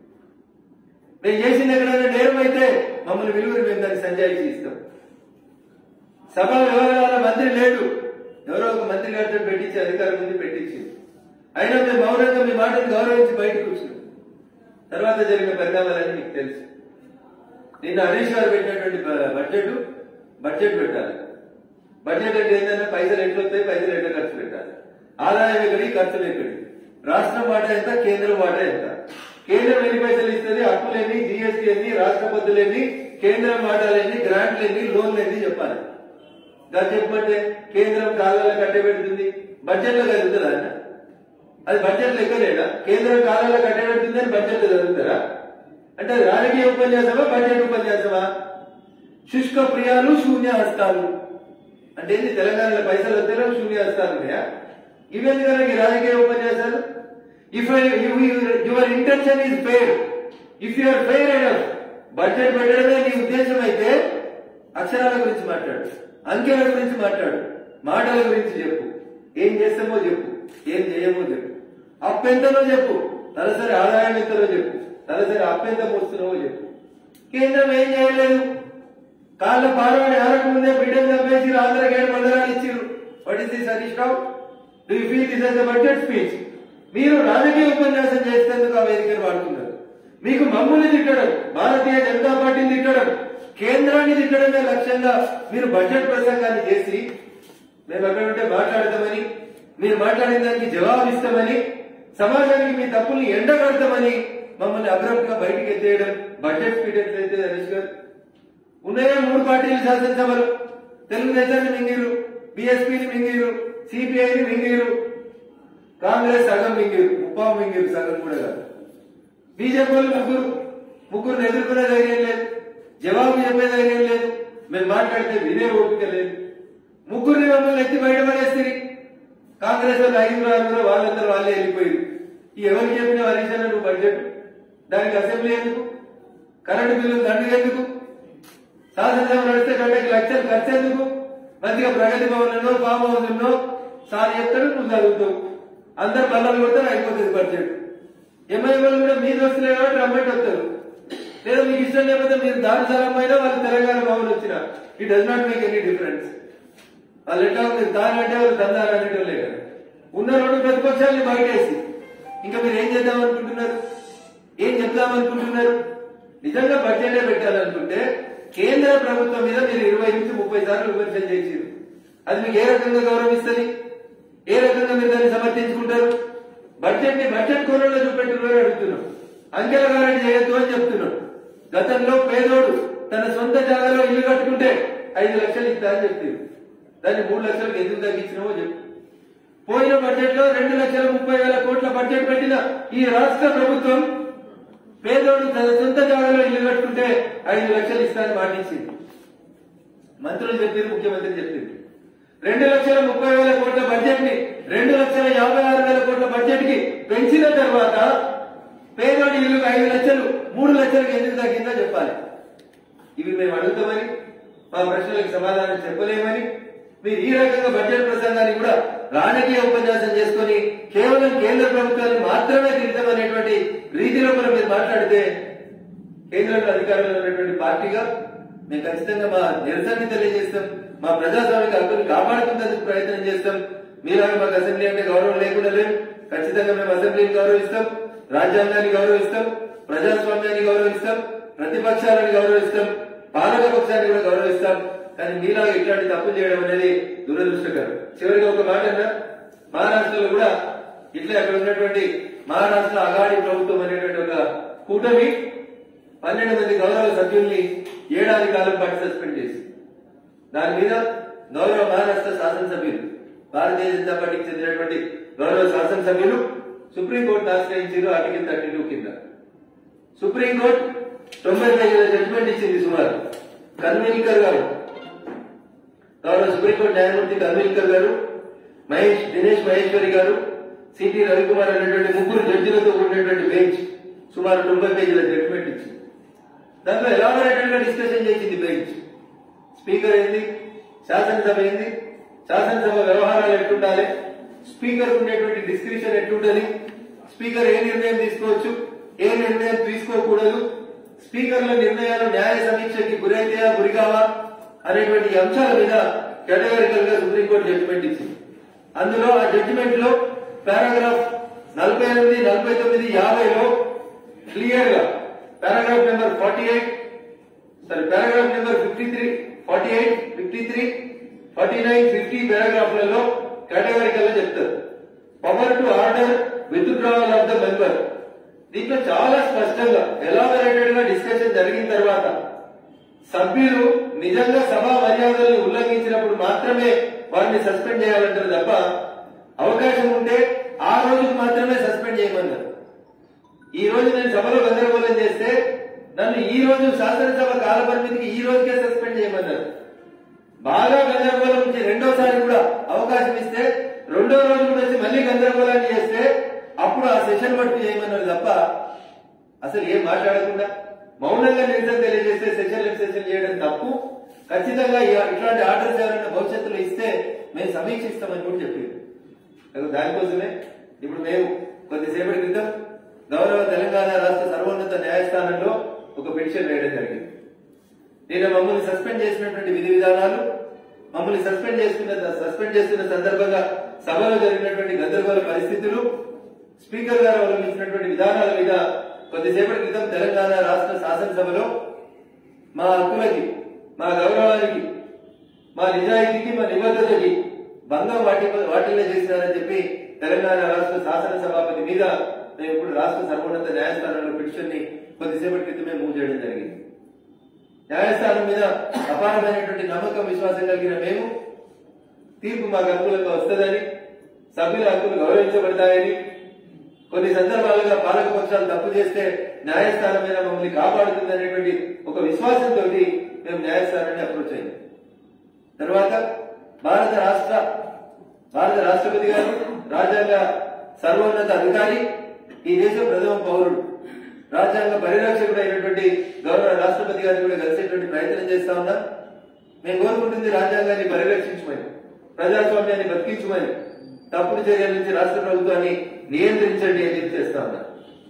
మేము చేసింది ఎక్కడైనా నేరం అయితే మమ్మల్ని విలువలు మేము దాన్ని సంజాయిషి ఇస్తాం సభ వ్యవహారాల మంత్రి లేడు ఎవరో ఒక మంత్రి గారితో పెట్టించి అధికారం ఉంది పెట్టించి అయినా మేము మౌనంగా మీ మాటను గౌరవించి బయటకు వచ్చినాం తర్వాత జరిగిన పరిణామాలన్నీ మీకు తెలుసు నిన్న హరీష్ గారు పెట్టినటువంటి బ- బడ్జెట్ బడ్జెట్ పెట్టాలి బడ్జెట్ అంటే ఏంటంటే పైసలు ఎట్లా వస్తాయి పైసలు ఎట్లా ఖర్చు పెట్టాలి ఆదాయం ఎక్కడి ఖర్చులు ఎక్కడి రాష్ట్రం మాట ఎంత కేంద్రం మాట ఎంత కేంద్రం ఎన్ని పైసలు ఇస్తుంది అప్పులేని జిఎస్టీ ఎన్ని రాష్ట్ర పద్ధతులేని కేంద్రం మాటలేని గ్రాంట్లేని లోన్లేని చెప్పాలి దాన్ని చెప్పమంటే కేంద్రం కాలాల కట్టబెడుతుంది బడ్జెట్ లో కలుగుతుందా అన్న అది బడ్జెట్ లెక్కలేదా కేంద్రం కాలాల కట్టబెడుతుంది అని బడ్జెట్ లో జరుగుతారా అంటే అది రాజకీయ ఉపన్యాసమా బడ్జెట్ ఉపన్యాసమా శుష్క ప్రియాలు శూన్య హస్తాలు అంటే ఏంది తెలంగాణలో పైసలు వస్తేనే శూన్య హస్తాలు ఉన్నాయా ఇవేంది కనుక ఈ రాజకీయ ఉపన్యాసాలు if your intention is fair if your fair enough budget పెట్టడమే నీ ఉద్దేశం అయితే అక్షరాల గురించి మాట్లాడు అంకెల గురించి మాట్లాడు మాటల గురించి చెప్పు ఏం చేస్తామో చెప్పు ఏం చేయమో చెప్పు అప్పెంతనో చెప్పు తలసరి ఆదాయం ఎంతనో చెప్పు తలసరి అప్పెంత మోస్తున్నావో చెప్పు కేంద్రం ఏం చేయలేదు కాళ్ళ పాడవాడి ఆరకు ముందే బిడ్డలు చంపేసి ఆంధ్రకి ఏడు మండలాలు ఇచ్చారు what is this Harish Rao do you feel this as budget speech మీరు రాజకీయ ఉపన్యాసం చేసేందుకు ఆ వేదికను వాడుతున్నారు మీకు మమ్మల్ని తిట్టడం భారతీయ జనతా పార్టీని తిట్టడం కేంద్రాన్ని తిట్టడమే లక్ష్యంగా మీరు బడ్జెట్ ప్రసంగాన్ని చేసి మేము అక్కడ ఉంటే మాట్లాడతామని మీరు మాట్లాడిన దానికి జవాబు ఇస్తామని సమాజానికి మీ తప్పులు ఎండగడతామని మమ్మల్ని అబ్రప్ట్ గా బయటికి ఎత్తేయడం బడ్జెట్ స్పీడ్ ఎట్లయితే హరీష్ గారు ఉన్నాయా మూడు పార్టీలు శాసనసభలు తెలుగుదేశాన్ని మింగిరు బీఎస్పీని మింగిరు సిపిఐని మింగిరు కాంగ్రెస్ సగం మింగిరు ముప్పావు మింగిరు సగం కూడా కాదు బీజేపీ వాళ్ళు ముగ్గురు ముగ్గురు ఎదుర్కొనే ధైర్యం లేదు జవాబు చెప్పే ధైర్యం లేదు మేము మాట్లాడితే వినే ఓపిక లేదు ముగ్గురిని మమ్మల్ని ఎత్తి బయట పడేస్తుంది కాంగ్రెస్ వాళ్ళు ఐదుగురు ఆరుగురు వాళ్ళందరూ వాళ్ళే వెళ్ళిపోయారు ఈ ఎవరికి చెప్పిన హరీష్ నువ్వు బడ్జెట్ దానికి అసెంబ్లీ ఎందుకు కరెంటు బిల్లు దండగ ఎందుకు శాసనసభ నడిస్తే గంటకి లక్షలు ఖర్చు ఎందుకు మంచిగా ప్రగతి భవన్లో ఫామ్ హౌస్ సార్ చెప్తాడు నువ్వు చదువుతావు అందరు బల్లలు కొడతారు అయిపోతుంది బడ్జెట్ ఎంఐఎం వాళ్ళు కూడా మీ దోస్తులే కాబట్టి రమ్మంటే వస్తారు లేదా మీకు ఇష్టం లేకపోతే మీరు దాని సలం అయినా వాళ్ళు తెలంగాణ భవన్ వచ్చిన it does not make any difference వాళ్ళు ఎట్లా ఉంది దాని అంటే వాళ్ళు దందాలు అనేటోళ్ళే కదా ఉన్న రెండు ప్రతిపక్షాలని బయటేసి ఇంకా మీరు ఏం చేద్దాం అనుకుంటున్నారు ఏం చెప్దాం అనుకుంటున్నారు నిజంగా బడ్జెటే పెట్టాలనుకుంటే కేంద్ర ప్రభుత్వం మీద మీరు ఇరవై నుంచి ముప్పై సార్లు విమర్శలు చేసారు అది మీకు ఏ రకంగా గౌరవిస్తుంది ఏ రకంగా మీరు దాన్ని సమర్థించుకుంటారు బడ్జెట్ ని బడ్జెట్ కోణంలో చూపెట్టుకున్నారు అడుగుతున్నాం అంకెల గారెంటీ చేయొద్దు అని చెప్తున్నాడు గతంలో పేదోడు తన సొంత జాగాలో ఇల్లు కట్టుకుంటే ఐదు లక్షలు ఇస్తా అని చెప్తుంది దాన్ని మూడు లక్షలకు ఎందుకు తగ్గించినామో చెప్పు పోయిన బడ్జెట్ లో రెండు లక్షల ముప్పై వేల కోట్ల బడ్జెట్ పెట్టిన ఈ రాష్ట్ర ప్రభుత్వం పేదోడు తన సొంత జాగాలో ఇల్లు కట్టుకుంటే ఐదు లక్షలు ఇస్తానని మాటించింది మంత్రులు చెప్పారు ముఖ్యమంత్రి చెప్పింది రెండు లక్షల ముప్పై వేల కోట్ల బడ్జెట్ ని రెండు లక్షల యాభై ఆరు వేల కోట్ల బడ్జెట్ కి పెంచిన తర్వాత పేదోడి ఇల్లు ఐదు లక్షలు మూడు లక్షలకు ఎందుకు తగ్గిందో చెప్పాలి ఇవి మేము అడుగుతామని మా ప్రశ్నలకు సమాధానం చెప్పలేమని మీరు ఈ రకంగా బడ్జెట్ ప్రసంగాన్ని కూడా రాజకీయ ఉపన్యాసం చేసుకొని కేవలం కేంద్ర ప్రభుత్వాన్ని మాత్రమే తిడతామనేటువంటి రీతిలో కూడా మీరు మాట్లాడితే కేంద్రంలో అధికారంలో ఉన్నటువంటి పార్టీగా మేము ఖచ్చితంగా మా నిరసనని తెలియజేస్తాం మా ప్రజాస్వామిక హక్కుని కాపాడుకునేందుకు ప్రయత్నం చేస్తాం మీలాగా మాకు అసెంబ్లీ అంటే గౌరవం లేకుండా లేదు ఖచ్చితంగా మేము అసెంబ్లీని గౌరవిస్తాం రాజ్యాంగాన్ని గౌరవిస్తాం ప్రజాస్వామ్యాన్ని గౌరవిస్తాం ప్రతిపక్షాలను గౌరవిస్తాం పాలక పక్షాన్ని కూడా గౌరవిస్తాం కానీ మీలాగా ఇట్లాంటి తప్పులు చేయడం అనేది దురదృష్టకరం చివరిగా ఒక మాట అన్నా మహారాష్ట్రలో కూడా ఇట్లా అక్కడ ఉన్నటువంటి మహారాష్ట్ర అగాడి ప్రభుత్వం అనేటువంటి ఒక కూటమి పన్నెండు మంది గౌరవ సభ్యుల్ని ఏడాది కాలం పాటు సస్పెండ్ చేసి దాని మీద గౌరవ మహారాష్ట్ర శాసనసభ్యులు భారతీయ జనతా పార్టీకి చెందినటువంటి గౌరవ శాసనసభ్యులు సుప్రీంకోర్టు ఆశ్రయించారు ఆర్టికల్ థర్టీ టూ కింద సుప్రీంకోర్టు తొంభై పేజీల జడ్జిమెంట్ ఇచ్చింది సుమారు కన్వీల్కర్ గారు గౌరవ సుప్రీంకోర్టు న్యాయమూర్తి కన్వీల్కర్ గారు మహేష్ దినేష్ మహేశ్వరి గారు సిటి రవికుమార్ అనేటువంటి ముగ్గురు జడ్జిలతో కూడినటువంటి బెంచ్ సుమారు తొంభై పేజీల జడ్జిమెంట్ ఇచ్చింది దాంట్లో ఎలాబొరేటెడ్ గా డిస్కషన్ చేసింది బెంచ్ స్పీకర్ ఏంది శాసనసభ ఏంది శాసనసభ వ్యవహారాలు ఎట్లుండాలి స్పీకర్ ఉండేటువంటి డిస్క్రిప్షన్ ఎట్లుంటది స్పీకర్ ఏ నిర్ణయం తీసుకోవచ్చు ఏ నిర్ణయం తీసుకోకూడదు స్పీకర్ల నిర్ణయాలు న్యాయ సమీక్షకి గురైతేయా గురికావా అనేటువంటి అంశాల మీద కేటగారికల్ గా సుప్రీంకోర్టు జడ్జిమెంట్ ఇచ్చింది అందులో ఆ జడ్జిమెంట్ లో పారాగ్రాఫ్ నలభై ఎనిమిది నలభై తొమ్మిది యాభైలో క్లియర్ గా paragraph number forty eight sorry paragraph number fifty three forty eight fifty three forty nine fifty పారాగ్రాఫ్లలో కేటగారికల్ చెప్తారు power to order withdrawal of the member దీంట్లో చాలా స్పష్టంగా ఎలాబరేటెడ్ గా డిస్కషన్ జరిగిన తర్వాత సభ్యులు నిజంగా సభా మర్యాదల్ని ఉల్లంఘించినప్పుడు మాత్రమే వారిని సస్పెండ్ చేయాలంటారు తప్ప అవకాశం ఉంటే ఆ రోజుకు మాత్రమే సస్పెండ్ చేయమన్నారు ఈ రోజు నేను సభలో గందరగోళం చేస్తే నన్ను ఈ రోజు శాసనసభ కాల పరిమితికి ఈ రోజుకే సస్పెండ్ చేయమన్నారు బాగా గందరగోళం నుంచి రెండోసారి కూడా అవకాశం ఇస్తే రెండో రోజు కూడా వచ్చి మళ్ళీ గందరగోళాన్ని చేస్తే అప్పుడు ఆ సెషన్ పట్టు చేయమన్నారు తప్ప అసలు ఏం మాట్లాడకుండా మౌనంగా నిరసన తెలియజేస్తే సెషన్ సెషన్ చేయడం తప్పు ఖచ్చితంగా ఇ- ఇట్లాంటి ఆర్డర్స్ ఎవరైనా భవిష్యత్తులో ఇస్తే మేము సమీక్షిస్తామని కూడా చెప్పింది అది దానికోసమే ఇప్పుడు మేము కొద్దిసేపటి క్రితం గౌరవ తెలంగాణ రాష్ట్ర సర్వోన్నత న్యాయస్థానంలో ఒక పిటిషన్ వేయడం జరిగింది నిన్న మమ్మల్ని సస్పెండ్ చేసినటువంటి విధి విధానాలు మమ్మల్ని సస్పెండ్ చేసుకున్న సస్పెండ్ చేస్తున్న సందర్భంగా సభలో జరిగినటువంటి గందరగోళ పరిస్థితులు స్పీకర్ గారు అవలంబించినటువంటి విధానాల మీద కొద్దిసేపటి క్రితం తెలంగాణ రాష్ట్ర శాసనసభలో మా హక్కులకి మా గౌరవానికి మా నిజాయితీకి మా నిబద్ధతకి భంగం వాటి వాటిల్లో చేసినారని చెప్పి తెలంగాణ రాష్ట్ర శాసనసభాపతి మీద మేము ఇప్పుడు రాష్ట్ర సర్వోన్నత న్యాయస్థానంలో పిటిషన్ ని కొద్దిసేపటి క్రితమే మూవ్ చేయడం జరిగింది న్యాయస్థానం మీద అపారమైనటువంటి నమ్మకం విశ్వాసం కలిగిన మేము తీర్పు మాకు అనుకూలంగా వస్తుందని సభ్యుల హక్కులు గౌరవించబడతాయని కొన్ని సందర్భాలుగా పాలక పక్షాలు తప్పు చేస్తే న్యాయస్థానం మీద మమ్మల్ని కాపాడుతుంది అనేటువంటి ఒక విశ్వాసంతో మేము న్యాయస్థానాన్ని అప్రోచ్ అయ్యాం తర్వాత భారత రాష్ట్ర భారత రాష్ట్రపతి గారు రాజ్యాంగ సర్వోన్నత అధికారి ఈ దేశ ప్రథమ పౌరుడు రాజ్యాంగ పరిరక్షకుడు అయినటువంటి గౌరవ రాష్ట్రపతి గారిని కూడా కలిసేటువంటి ప్రయత్నం చేస్తా ఉన్నాం మేము కోరుకుంటుంది రాజ్యాంగాన్ని పరిరక్షించమని ప్రజాస్వామ్యాన్ని బతికించమని తప్పుడు చర్యల నుంచి రాష్ట్ర ప్రభుత్వాన్ని నియంత్రించండి అని చెప్పి చేస్తా ఉన్నాం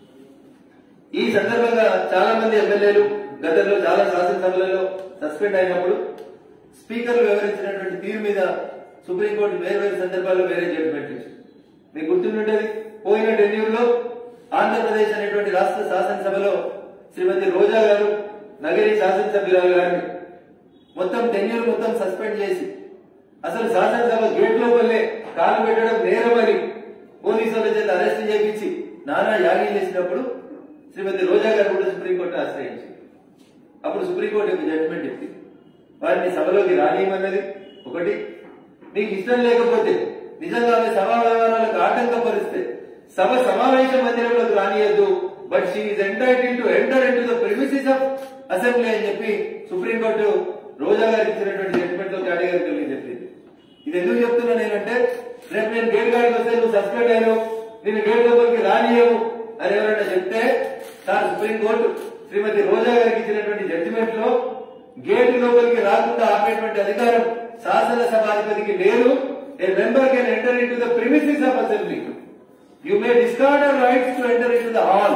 ఈ సందర్భంగా చాలా మంది ఎమ్మెల్యేలు గతంలో చాలా శాసనసభలలో సస్పెండ్ అయినప్పుడు స్పీకర్లు వివరించినటువంటి తీరు మీద సుప్రీంకోర్టు వేరు వేరు సందర్భాల్లో వేరే జడ్జిమెంట్ ఇచ్చింది మీకు గుర్తుంటుంటది పోయిన టెన్యూర్లో ఆంధ్రప్రదేశ్ అనేటువంటి రాష్ట్ర శాసనసభలో శ్రీమతి రోజా గారు నగరి శాసనసభ్యురాలు గారిని మొత్తం టెన్యూర్ మొత్తం సస్పెండ్ చేసి అసలు శాసనసభ గేట్ లోపలే కాలు పెట్టడం నేరమని పోలీసుల చేత అరెస్ట్ చేయించి నానా యాగి చేసినప్పుడు శ్రీమతి రోజా గారు కూడా సుప్రీంకోర్టు ఆశ్రయించింది అప్పుడు సుప్రీంకోర్టు యొక్క జడ్జిమెంట్ ఇచ్చింది వారిని సభలోకి రానియమన్నది ఒకటి మీకు ఇష్టం లేకపోతే నిజంగా ఆమె సభా వ్యవహారాలకు ఆటంకపరిస్తే సభ సమావేశ మందిరంలోకి రానియద్దు but she is entitle to enter into the premises of assembly అని చెప్పి సుప్రీంకోర్టు రోజా గారికి ఇచ్చినటువంటి జడ్జిమెంట్ లో కేటగిరికల్ చెప్పింది ఇది ఎందుకు చెప్తున్నా నేనంటే రేపు నేను గేట్ గాడికి వస్తే నువ్వు సస్పెండ్ అయ్యాను నేను గేట్ లోపలికి రానియము అని ఎవరైనా చెప్తే సార్ సుప్రీంకోర్టు శ్రీమతి రోజా గారికి ఇచ్చినటువంటి జడ్జిమెంట్ లో గేట్ లోపలికి రాకుండా ఆపేటువంటి అధికారం శాసనసభాధిపతికి లేదు a member can enter into the premises of assembly you may discard our rights to enter into the hall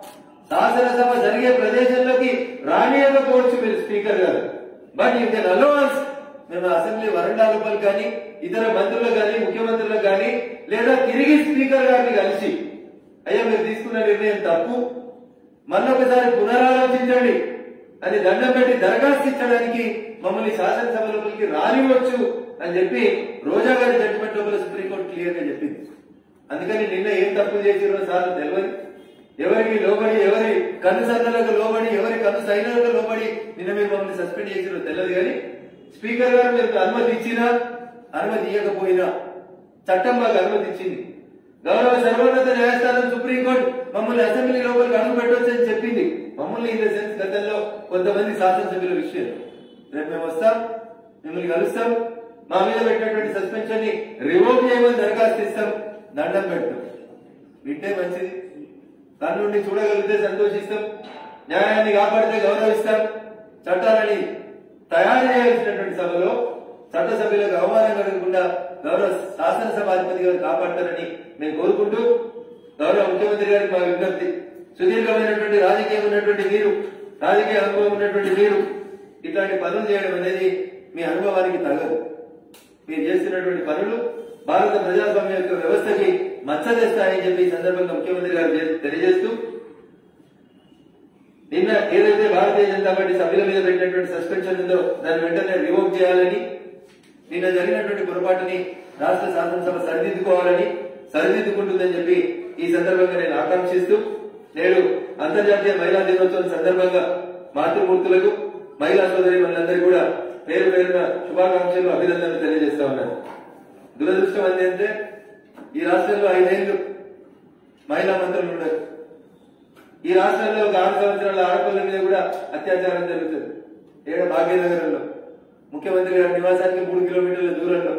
శాసనసభ జరిగే ప్రదేశంలోకి రానియకపోవచ్చు మీరు స్పీకర్ గారు బట్ యూ కెన్ అలోవన్స్ మేము అసెంబ్లీ వరండా లోపల కానీ ఇతర మంత్రులకు కానీ ముఖ్యమంత్రులకు కానీ లేదా తిరిగి స్పీకర్ గారిని కలిసి అయ్యా మీరు తీసుకున్న నిర్ణయం తప్పు మళ్ళొకసారి పునరాలోచించండి అని దండం పెట్టి దరఖాస్తు ఇచ్చడానికి మమ్మల్ని శాసనసభ లోపలికి రానివచ్చు అని చెప్పి రోజా గారి జడ్జిమెంట్ లోపల సుప్రీంకోర్టు క్లియర్ గా చెప్పింది అందుకని నిన్న ఏం తప్పు చేసిరో సార్ తెలియదు ఎవరికి లోబడి ఎవరి కన్ను సన్నలకు లోబడి ఎవరి కన్ను సైన్యాలకు లోబడి నిన్న మీరు మమ్మల్ని సస్పెండ్ చేసిరో తెలియదు కానీ స్పీకర్ గారు మీకు అనుమతి ఇచ్చినా అనుమతి ఇవ్వకపోయినా చట్టం మాకు అనుమతి ఇచ్చింది గౌరవ సర్వోన్నత న్యాయస్థానం సుప్రీంకోర్టు మమ్మల్ని అసెంబ్లీ లోపలికి అడుగు పెట్టొచ్చని చెప్పింది మమ్మల్ని ఇన్ ద సెన్స్ గతంలో కొంతమంది శాసనసభ్యుల విషయం రేపు మేము వస్తాం మిమ్మల్ని కలుస్తాం మా మీద పెట్టినటువంటి సస్పెన్షన్ ని రివోక్ చేయమని దరఖాస్తు ఇస్తాం దండం పెడతాం వింటే మంచిది కన్నుండి చూడగలిగితే సంతోషిస్తాం న్యాయాన్ని కాపాడితే గౌరవిస్తాం చట్టాలని తయారు చేయాల్సినటువంటి సభలో చట్టసభ్యులకు అవమానం కలగకుండా గౌరవ శాసనసభ అధిపతి గారు కాపాడతారని మేము కోరుకుంటూ గౌరవ ముఖ్యమంత్రి గారికి మా విజ్ఞప్తి సుదీర్ఘమైనటువంటి రాజకీయం ఉన్నటువంటి మీరు రాజకీయ అనుభవం ఉన్నటువంటి మీరు ఇట్లాంటి పనులు చేయడం అనేది మీ అనుభవానికి తగదు మీరు చేస్తున్నటువంటి పనులు భారత ప్రజాస్వామ్య యొక్క వ్యవస్థకి మచ్చ తెస్తాయని చెప్పి ఈ సందర్భంగా ముఖ్యమంత్రి గారు తె- తెలియజేస్తూ నిన్న ఏదైతే భారతీయ జనతా పార్టీ సభ్యుల మీద పెట్టినటువంటి సస్పెన్షన్ ఉందో దాన్ని వెంటనే రివోక్ చేయాలని నిన్న జరిగినటువంటి పొరపాటుని రాష్ట్ర శాసనసభ సరిదిద్దుకోవాలని సరిదిద్దుకుంటుందని చెప్పి ఈ సందర్భంగా నేను ఆకాంక్షిస్తూ నేడు అంతర్జాతీయ మహిళా దినోత్సవం సందర్భంగా మాతృమూర్తులకు మహిళా సోదరి మనందరూ కూడా పేరు పేరున శుభాకాంక్షలు అభినందనలు తెలియజేస్తా ఉన్నాను దురదృష్టం ఏంటంటే ఈ రాష్ట్రంలో ఐదేళ్లు మహిళా మంత్రులు ఉన్నారు ఈ రాష్ట్రంలో ఒక ఆరు సంవత్సరాల ఆడపిల్లల మీద కూడా అత్యాచారం జరుగుతుంది ఏడ భాగ్యనగరంలో ముఖ్యమంత్రి గారి నివాసానికి మూడు కిలోమీటర్ల దూరంలో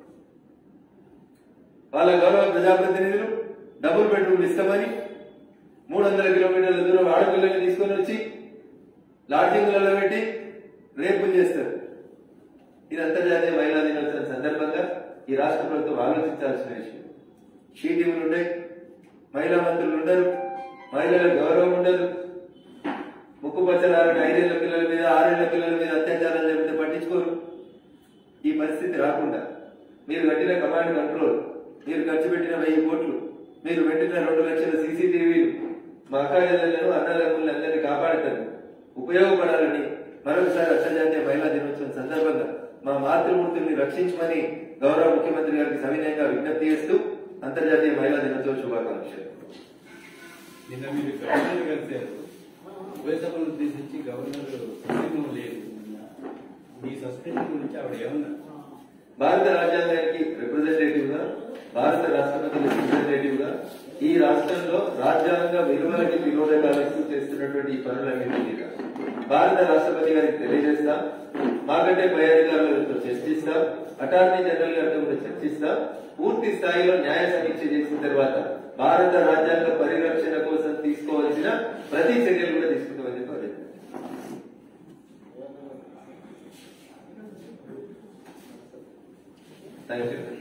వాళ్ళ గౌరవ ప్రజాప్రతినిధులు డబుల్ బెడ్రూమ్ ఇస్తామని మూడు వందల కిలోమీటర్ల దూరం ఆడపిల్లల్ని తీసుకొని వచ్చి లాడ్జింగ్లలో పెట్టి రేపులు చేస్తారు ఇది అంతర్జాతీయ మహిళా దినోత్సవం సందర్భంగా ఈ రాష్ట్ర ప్రభుత్వం ఆలోచించాల్సిన విషయం షీ టీములు ఉన్నాయి మహిళా మంత్రులు ఉండరు మహిళల గౌరవం ఉండదు ముక్కు పచ్చలారని ఐదేళ్ల పిల్లల మీద ఆరేళ్ల పిల్లల మీద అత్యాచారం జరిగితే పట్టించుకోరు ఈ పరిస్థితి రాకుండా మీరు కట్టిన కమాండ్ కంట్రోల్ మీరు ఖర్చు పెట్టిన వెయ్యి కోట్లు మీరు పెట్టిన రెండు లక్షల సీసీటీవీలు మా అక్క చెల్లెలను అన్నదమ్ములను అందరినీ కాపాడతారు ఉపయోగపడాలని మరొకసారి అంతర్జాతీయ మహిళా దినోత్సవం సందర్భంగా మా మాతృమూర్తుల్ని రక్షించమని గౌరవ ముఖ్యమంత్రి గారికి సవినయంగా విజ్ఞప్తి చేస్తూ అంతర్జాతీయ మహిళా దినోత్సవ శుభాకాంక్షలు నిన్న మీరు గవర్నర్ కలిశారు ఉభయ సభలు ఉద్దేశించి గవర్నర్ సస్పెండ్ లేదు మీ సస్పెన్షన్ గురించి ఆవిడ ఏమన్నా భారత రాజ్యాంగానికి రిప్రజెంటేటివ్ గా భారత రాష్ట్రపతి రిప్రజెంటేటివ్ గా ఈ రాష్ట్రంలో రాజ్యాంగ విలువలకి విరోధకాలకు చేస్తున్నటువంటి ఈ పనులన్నింటినీ భారత రాష్ట్రపతి గారికి తెలియజేస్తాం మాకంటే పై అధికారులతో చర్చిస్తాం అటార్నీ జనరల్ గారితో కూడా చర్చిస్తాం పూర్తి స్థాయిలో న్యాయ సమీక్ష చేసిన తర్వాత భారత రాజ్యాంగ పరిరక్షణ కోసం తీసుకోవాల్సిన ప్రతి చర్యలు కూడా తీసుకుంటామని చెప్పి అడుగుతున్నాం. Thank you